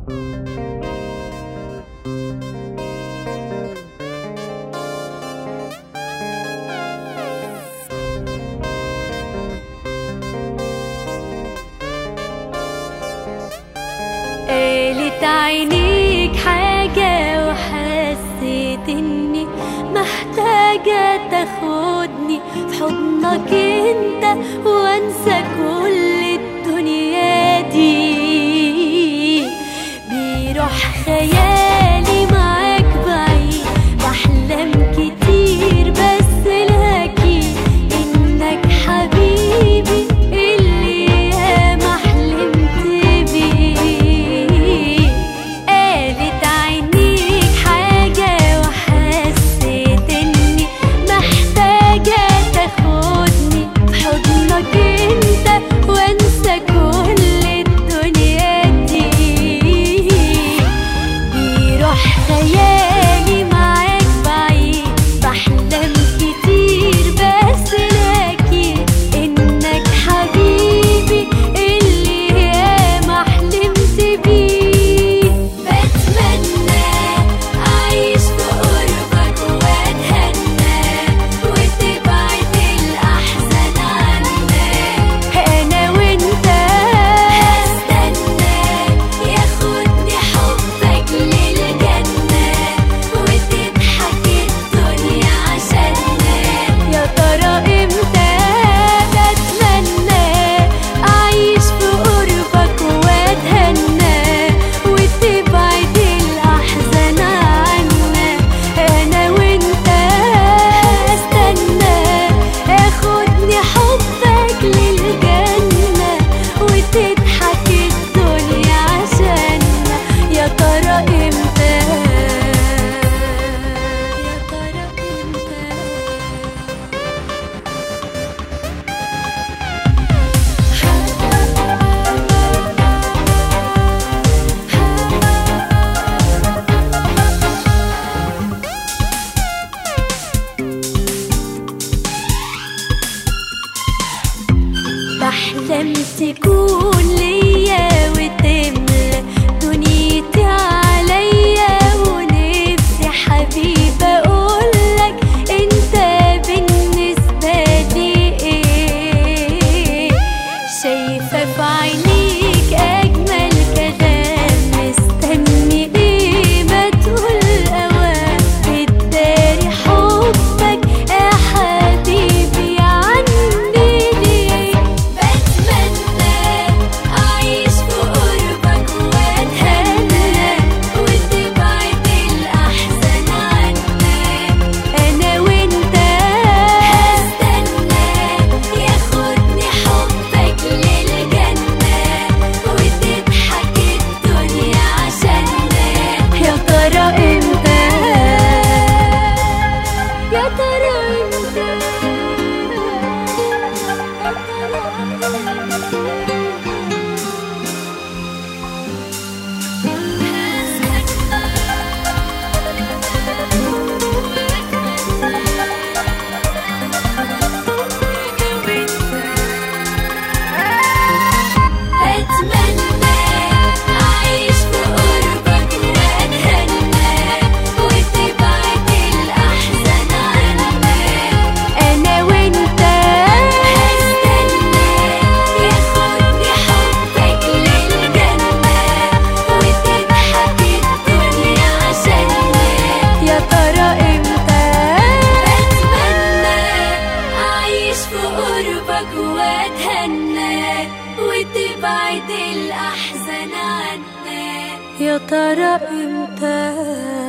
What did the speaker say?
قالت عينيك حاجة وحسيت اني محتاجة تاخدني في حضنك انت وانسى كل الدنيا دي بيروح خيالي معاك بعيد بحلم كتير بس لكن انك حبيبي اللي ياما حلمت بيه قالت عينيك حاجة وحسيت اني محتاجة تاخدني بحضنك انت وانسى كل الدنيا دي بيروح خيالي معاك بعيد بحلم كتير بس لكن انك حبيبي اللي ياما حلمت بيه بتمنى اعيش في قربك واتهنى وتبعد الاحزان عنك انا وانت هستنى ياخدني حبك للجنة وتضحك الدنيا عشاننا يا ترى امتى بتمنى اعيش في قربك واتهنى وتبعد الاحزان عنا انا وانت هستنى اخدني حبك للجنة وتضحك الدنيا عشاننا يا ترى امتى يا ترى امتى بحلم تكون ليا وتملى دنيتي عليا ونفسي حبيبة اقولك انت بالنسبة لي ايه شايفة في عينيك اجمل كلام مستني ايه ما تقول اوام بتداري حبك يا حبيبي عني ليه بتمنى اعيش في قربك واتهنى وتبعد الاحزان عنا انا وانت هستنى ياخدني حبك للجنة وتضحك الدنيا عشاننا يا ترى امتى يا ترى امتى أتمنى أعيش في قربك وأتهنى وتبعد الأحزان عنا أنا وأنت هستنى ياخدني حبك للجنة وتضحك الدنيا عشاننا يا ترى إمتى بتمنى أعيش في قربك وأتهنى وتبعد الأحزان عنا يا ترى إمتى